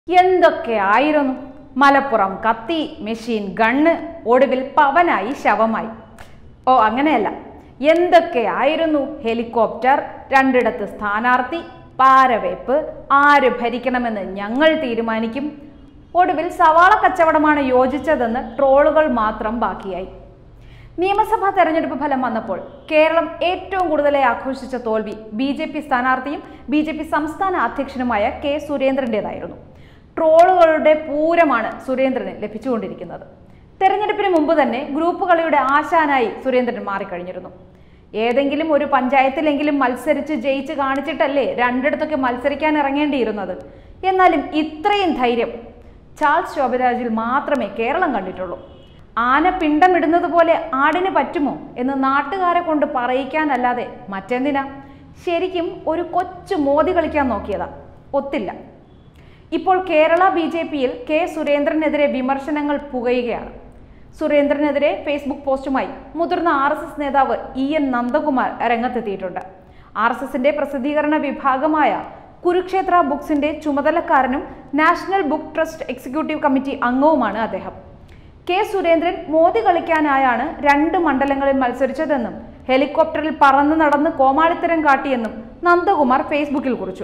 എന്തൊക്കെയായിരുന്നു മലപ്പുറം കത്തി machine gun ഒടുവിൽ പവനായി ശവമായി ഓ അങ്ങനെയല്ല എന്തൊക്കെയായിരുന്നു ഹെലികോപ്റ്റർ രണ്ടിടത്ത് സ്ഥാനാർത്ഥി പാരവേപ്പ് ആര് ഭരിക്കണമെന്ന് ഞങ്ങൾ തീരുമാനിക്കും ഒടുവിൽ സവാള കച്ചവടമാണ് യോജിച്ചതെന്ന് ട്രോളുകൾ മാത്രം ബാക്കിയായി നിയമസഭാ തെരഞ്ഞെടുപ്പ് ഫലം വന്നപ്പോൾ കേരളം ഏറ്റവും കൂടുതലായി ആഘോഷിച്ച തോൽവി ബി ജെ പി സ്ഥാനാർത്ഥിയും ബി ജെ പി സംസ്ഥാന അധ്യക്ഷനുമായ കെ സുരേന്ദ്രൻ്റെതായിരുന്നു ട്രോളുകളുടെ പൂരമാണ് സുരേന്ദ്രന് ലഭിച്ചുകൊണ്ടിരിക്കുന്നത് തെരഞ്ഞെടുപ്പിന് മുമ്പ് തന്നെ ഗ്രൂപ്പ് കളിയുടെ ആശാനായി സുരേന്ദ്രൻ മാറിക്കഴിഞ്ഞിരുന്നു ഏതെങ്കിലും ഒരു പഞ്ചായത്തിലെങ്കിലും മത്സരിച്ച് ജയിച്ച് കാണിച്ചിട്ടല്ലേ രണ്ടിടത്തൊക്കെ മത്സരിക്കാൻ ഇറങ്ങേണ്ടിയിരുന്നത് എന്നാലും ഇത്രയും ധൈര്യം ചാൾസ് ശോഭരാജിൽ മാത്രമേ കേരളം കണ്ടിട്ടുള്ളൂ ആന പിണ്ടമിടുന്നത് പോലെ ആടിന് പറ്റുമോ എന്ന് നാട്ടുകാരെ കൊണ്ട് പറയിക്കാനല്ലാതെ മറ്റെന്തിനാ ശരിക്കും ഒരു കൊച്ചു മോദി കളിക്കാൻ നോക്കിയതാ ഒത്തില്ല ഇപ്പോൾ കേരള ബി ജെ പിയിൽ കെ സുരേന്ദ്രനെതിരെ വിമർശനങ്ങൾ പുകയുകയാണ് സുരേന്ദ്രനെതിരെ ഫേസ്ബുക്ക് പോസ്റ്റുമായി മുതിർന്ന ആർ എസ് എസ് നേതാവ് ഇ എൻ നന്ദകുമാർ രംഗത്തെത്തിയിട്ടുണ്ട് ആർ എസ് എസിന്റെ പ്രസിദ്ധീകരണ വിഭാഗമായ കുരുക്ഷേത്ര ബുക്സിന്റെ ചുമതലക്കാരനും national book trust executive committee അംഗവുമാണ് അദ്ദേഹം കെ സുരേന്ദ്രൻ മോദി കളിക്കാനായാണ് രണ്ട് മണ്ഡലങ്ങളിൽ മത്സരിച്ചതെന്നും ഹെലികോപ്റ്ററിൽ പറന്നു നടന്ന് കോമാളിത്തരം കാട്ടിയെന്നും നന്ദകുമാർ ഫേസ്ബുക്കിൽ കുറിച്ചു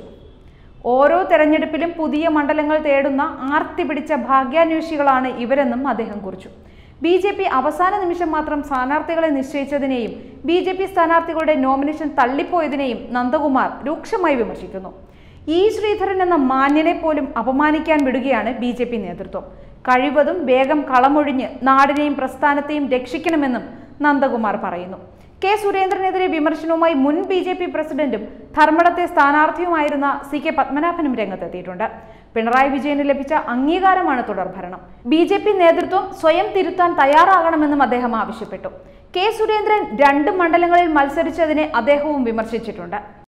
ഓരോ തെരഞ്ഞെടുപ്പിലും പുതിയ മണ്ഡലങ്ങൾ തേടുന്ന ആർത്തി പിടിച്ച ഭാഗ്യാന്വേഷികളാണ് ഇവരെന്നും അദ്ദേഹം കുറിച്ചു ബി ജെ പി അവസാന നിമിഷം മാത്രം സ്ഥാനാർത്ഥികളെ നിശ്ചയിച്ചതിനെയും ബി ജെ പി സ്ഥാനാർത്ഥികളുടെ നോമിനേഷൻ തള്ളിപ്പോയതിനെയും നന്ദകുമാർ രൂക്ഷമായി വിമർശിക്കുന്നു ഇ ശ്രീധരൻ എന്ന മാന്യനെ പോലും അപമാനിക്കാൻ വിടുകയാണ് ബി ജെ പി നേതൃത്വം കഴിവതും വേഗം കളമൊഴിഞ്ഞ് നാടിനെയും പ്രസ്ഥാനത്തെയും രക്ഷിക്കണമെന്നും നന്ദകുമാർ പറയുന്നു കെ സുരേന്ദ്രനെതിരെ വിമർശനവുമായി മുൻ ബി ജെ പി പ്രസിഡന്റും ധർമ്മടത്തെ സ്ഥാനാർത്ഥിയുമായിരുന്ന സി കെ പത്മനാഭനും രംഗത്തെത്തിയിട്ടുണ്ട് പിണറായി വിജയന് ലഭിച്ച അംഗീകാരമാണ് തുടർഭരണം ബി ജെ പി നേതൃത്വം സ്വയം തിരുത്താൻ തയ്യാറാകണമെന്നും അദ്ദേഹം ആവശ്യപ്പെട്ടു കെ സുരേന്ദ്രൻ രണ്ട് മണ്ഡലങ്ങളിൽ മത്സരിച്ചതിനെ അദ്ദേഹവും വിമർശിച്ചിട്ടുണ്ട്